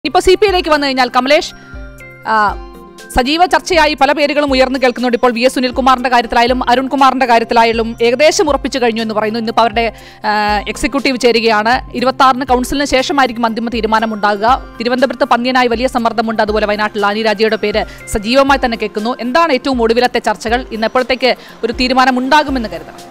ഇപ്പോൾ C P ഐയിലേക്ക് വന്നു കഴിഞ്ഞാൽ കമലേഷ് ആ, സജീവ ചർച്ചയായി പല പേരുകളും ഉയർന്നു കേൾക്കുന്നുണ്ട് ഇപ്പോൾ വി എസ് സുനിൽകുമാറിന്റെ കാര്യത്തിലായാലും അരുൺകുമാറിന്റെ കാര്യത്തിലായാലും ഏകദേശം ഉറപ്പിച്ചു കഴിഞ്ഞു എന്ന് പറയുന്നു ഇന്നിപ്പോൾ അവരുടെ ആ, എക്സിക്യൂട്ടീവ് ചേരുകയാണ് ഇരുപത്തി ആറിന് കൗൺസിലിന് ശേഷമായിരിക്കും അന്തിമ തീരുമാനമുണ്ടാകുക തിരുവനന്തപുരത്ത് പന്യനായി വലിയ സമ്മർദ്ദമുണ്ട് അതുപോലെ വയനാട്ടിൽ ആനി രാജയുടെ പേര് സജീവമായി തന്നെ കേൾക്കുന്നു എന്താണ് ഏറ്റവും ഒടുവിലത്തെ ചർച്ചകൾ ഇന്ന് എപ്പോഴത്തേക്ക് ഒരു തീരുമാനം ഉണ്ടാകുമെന്ന് കരുതണം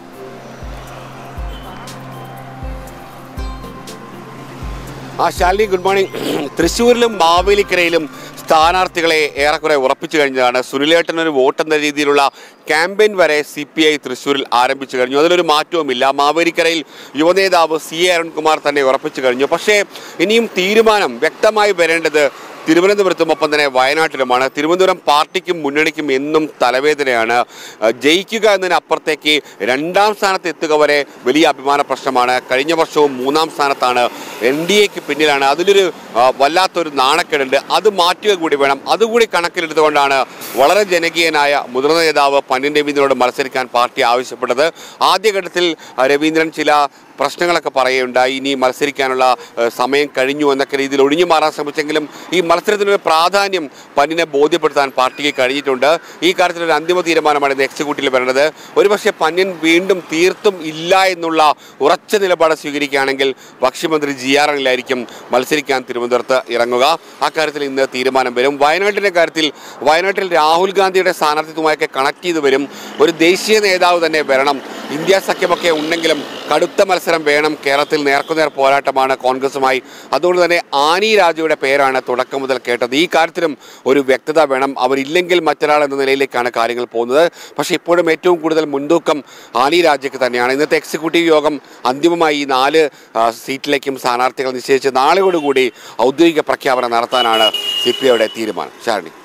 ആ ശാലിനി ഗുഡ് മോർണിംഗ് തൃശ്ശൂരിലും മാവേലിക്കരയിലും സ്ഥാനാർത്ഥികളെ ഏറെക്കുറെ ഉറപ്പിച്ചു കഴിഞ്ഞതാണ് സുനിലേട്ടൻ ഒരു വോട്ട് എന്ന രീതിയിലുള്ള ക്യാമ്പയിൻ വരെ സി പി ഐ തൃശ്ശൂരിൽ ആരംഭിച്ചു കഴിഞ്ഞു അതിലൊരു മാറ്റവുമില്ല മാവേലിക്കരയിൽ യുവനേതാവ് സി എ അരുൺകുമാർ തന്നെ ഉറപ്പിച്ചു കഴിഞ്ഞു പക്ഷേ ഇനിയും തീരുമാനം വ്യക്തമായി വരേണ്ടത് തിരുവനന്തപുരത്തും ഒപ്പം തന്നെ വയനാട്ടിലുമാണ് തിരുവനന്തപുരം പാർട്ടിക്കും മുന്നണിക്കും എന്നും തലവേദനയാണ് അഹ് ജയിക്കുക എന്നതിനപ്പുറത്തേക്ക് രണ്ടാം സ്ഥാനത്ത് എത്തുക വരെ വലിയ അഭിമാന പ്രശ്നമാണ് കഴിഞ്ഞ വർഷവും മൂന്നാം സ്ഥാനത്താണ് എൻ ഡി എക്ക് പിന്നിലാണ് അതിലൊരു ആ, വല്ലാത്തൊരു നാണക്കേടുണ്ട് അത് മാറ്റുക കൂടി വേണം അതുകൂടി കണക്കിലെടുത്തുകൊണ്ടാണ് വളരെ ജനകീയനായ മുതിർന്ന നേതാവ് പന്നിൻ രവീന്ദ്രനോട് മത്സരിക്കാൻ പാർട്ടി ആവശ്യപ്പെട്ടത് ആദ്യഘട്ടത്തിൽ ആ, രവീന്ദ്രൻ ചില പ്രശ്നങ്ങളൊക്കെ പറയുകയുണ്ടായി ഇനി മത്സരിക്കാനുള്ള ഏഹ്, സമയം കഴിഞ്ഞു എന്നൊക്കെ രീതിയിൽ ഒഴിഞ്ഞു മാറാൻ ശ്രമിച്ചെങ്കിലും ഈ മത്സരത്തിനൊരു പ്രാധാന്യം പന്നിനെ ബോധ്യപ്പെടുത്താൻ പാർട്ടിക്ക് കഴിഞ്ഞിട്ടുണ്ട് ഈ കാര്യത്തിൽ ഒരു അന്തിമ തീരുമാനമാണ് ഇന്ന് എക്സിക്യൂട്ടീവിൽ വരേണ്ടത് ഒരുപക്ഷെ പന്യൻ വീണ്ടും തീർത്തും ഇല്ല എന്നുള്ള ഉറച്ച നിലപാട് സ്വീകരിക്കുകയാണെങ്കിൽ ഭക്ഷ്യമന്ത്രി ജി ആർ അനിലായിരിക്കും മത്സരിക്കാൻ തിരുവനന്തപുരത്ത് ഇറങ്ങുക അക്കാര്യത്തിൽ ഇന്ന് തീരുമാനം വരും വയനാട്ടിലെ കാര്യത്തിൽ വയനാട്ടിൽ രാഹുൽ ഗാന്ധിയുടെ സ്ഥാനാർത്ഥിത്വമായൊക്കെ കണക്ട് ചെയ്ത് വരും ഒരു ദേശീയ നേതാവ് തന്നെ വരണം ഇന്ത്യ സഖ്യമൊക്കെ ഉണ്ടെങ്കിലും കടുത്ത മത്സരം വേണം കേരളത്തിൽ നേർക്കുനേർ പോരാട്ടമാണ് കോൺഗ്രസുമായി അതുകൊണ്ട് തന്നെ ആനി രാജയുടെ പേരാണ് തുടക്കം മുതൽ കേട്ടത് ഈ കാര്യത്തിലും ഒരു വ്യക്തത വേണം അവരില്ലെങ്കിൽ മറ്റൊരാൾ എന്ന നിലയിലേക്കാണ് കാര്യങ്ങൾ പോകുന്നത് പക്ഷേ ഇപ്പോഴും ഏറ്റവും കൂടുതൽ മുൻതൂക്കം ആനി രാജയ്ക്ക് തന്നെയാണ് ഇന്നത്തെ എക്സിക്യൂട്ടീവ് യോഗം അന്തിമമായി ഈ നാല് ആ, സീറ്റിലേക്കും സ്ഥാനാർത്ഥികൾ നിശ്ചയിച്ച് നാളെയോടുകൂടി ഔദ്യോഗിക പ്രഖ്യാപനം നടത്താനാണ് സി പി ഐയുടെ തീരുമാനം ശാരണി